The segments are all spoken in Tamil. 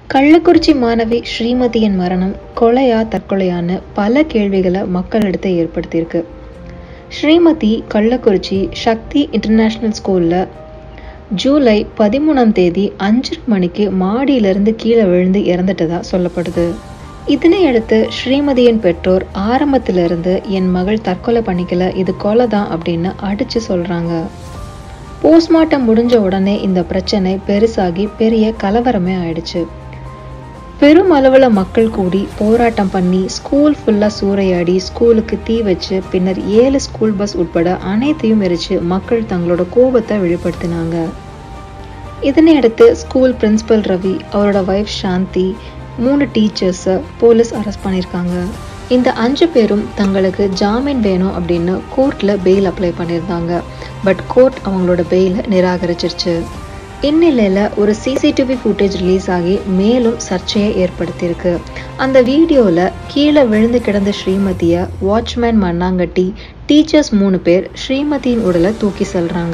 கள்ளக்குறிச்சி மாணவி ஸ்ரீமதியின் மரணம் கொலையா தற்கொலையான்னு பல கேள்விகளை மக்களிடத்தை ஏற்படுத்தியிருக்கு ஸ்ரீமதி கள்ளக்குறிச்சி சக்தி இன்டர்நேஷ்னல் ஸ்கூலில் ஜூலை பதிமூணாம் தேதி அஞ்சு மணிக்கு மாடியிலிருந்து கீழே விழுந்து இறந்துட்டதா சொல்லப்படுது இதனை அடுத்து ஸ்ரீமதியின் பெற்றோர் ஆரம்பத்திலிருந்து என் மகள் தற்கொலை பண்ணிக்கல இது கொலை தான் அப்படின்னு அடிச்சு சொல்றாங்க போஸ்ட்மார்ட்டம் முடிஞ்ச உடனே இந்த பிரச்சனை பெருசாகி பெரிய கலவரமே ஆயிடுச்சு பெரும் அளவுல மக்கள் கூடி போராட்டம் பண்ணி ஸ்கூல் ஃபுல்லா சூறையாடி ஸ்கூலுக்கு தீ வச்சு பின்னர் ஏழு ஸ்கூல் பஸ் உட்பட அனைத்தையும் எரிச்சு மக்கள் தங்களோட கோபத்தை வெளிப்படுத்தினாங்க இதனை அடுத்து ஸ்கூல் பிரின்சிபல் ரவி அவரோட ஒய்ஃப் சாந்தி மூணு டீச்சர்ஸை போலீஸ் அரெஸ்ட் பண்ணியிருக்காங்க இந்த அஞ்சு பேரும் தங்களுக்கு ஜாமீன் வேணும் அப்படின்னு கோர்ட்ல பெயில் அப்ளை பண்ணியிருந்தாங்க பட் கோர்ட் அவங்களோட பெயிலை நிராகரிச்சிருச்சு இந்நிலையில ஒரு சிசிடிவி ஃபுட்டேஜ் ரிலீஸ் ஆகி மேலும் சர்ச்சையை ஏற்படுத்தியிருக்கு அந்த வீடியோல கீழே விழுந்து கிடந்த ஸ்ரீமதிய வாட்ச்மேன் மண்ணாங்கட்டி டீச்சர்ஸ் மூணு பேர் ஸ்ரீமதியின் உடலை தூக்கி செல்றாங்க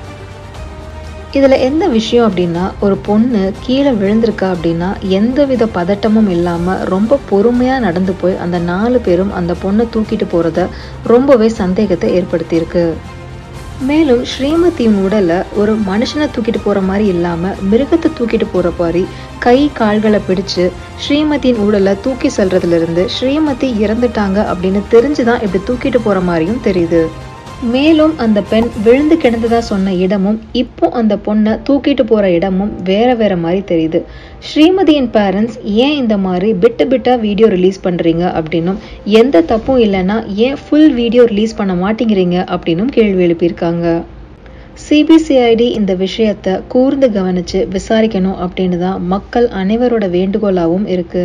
இதுல எந்த விஷயம் அப்படின்னா ஒரு பொண்ணு கீழே விழுந்திருக்கா அப்படின்னா எந்தவித பதட்டமும் இல்லாம ரொம்ப பொறுமையா நடந்து போய் அந்த நாலு பேரும் அந்த பொண்ணை தூக்கிட்டு போறத ரொம்பவே சந்தேகத்தை ஏற்படுத்தியிருக்கு மேலும் ஸ்ரீமதியின் உடலை ஒரு மனுஷனை தூக்கிட்டு போற மாதிரி இல்லாம மிருகத்தை தூக்கிட்டு போற மாதிரி கை கால்களை பிடிச்சு ஸ்ரீமதியின் உடலை தூக்கி செல்றதுல இருந்து ஸ்ரீமதி இறந்துட்டாங்க அப்படின்னு தெரிஞ்சுதான் இப்படி தூக்கிட்டு போற மாதிரியும் தெரியுது மேலும் அந்த பெண் விழுந்து கிடந்ததா சொன்ன இடமும் இப்போ அந்த பொண்ணை தூக்கிட்டு போற இடமும் வேற வேற மாதிரி தெரியுது ஸ்ரீமதியின் பேரண்ட்ஸ் ஏன் இந்த மாதிரி பிட்டு பிட்டா வீடியோ ரிலீஸ் பண்றீங்க அப்படின்னும் எந்த தப்பும் இல்லைன்னா ஏன் ஃபுல் வீடியோ ரிலீஸ் பண்ண மாட்டேங்கிறீங்க அப்படின்னும் கேள்வி எழுப்பியிருக்காங்க சிபிசிஐடி இந்த விஷயத்த கூர்ந்து கவனிச்சு விசாரிக்கணும் அப்படின்னு தான் மக்கள் அனைவரோட வேண்டுகோளாகவும் இருக்கு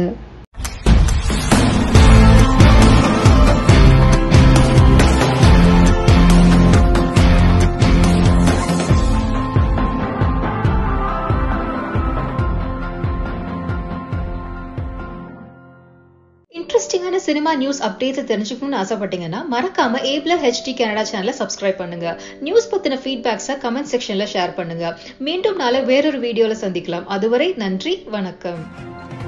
இன்ட்ரெஸ்டிங்கான சினிமா நியூஸ் அப்டேட்ஸ் தெரிஞ்சுக்கணும்னு ஆசைப்பட்டீங்கன்னா மறக்காம ஏப்ல ஹெச்டி கனடா சேனலை சப்ஸ்கிரைப் பண்ணுங்க நியூஸ் பத்தின ஃபீட்பேக்ஸை கமெண்ட் செக்ஷன்ல ஷேர் பண்ணுங்க மீண்டும் நாளை வேறொரு வீடியோல சந்திக்கலாம் அதுவரை நன்றி வணக்கம்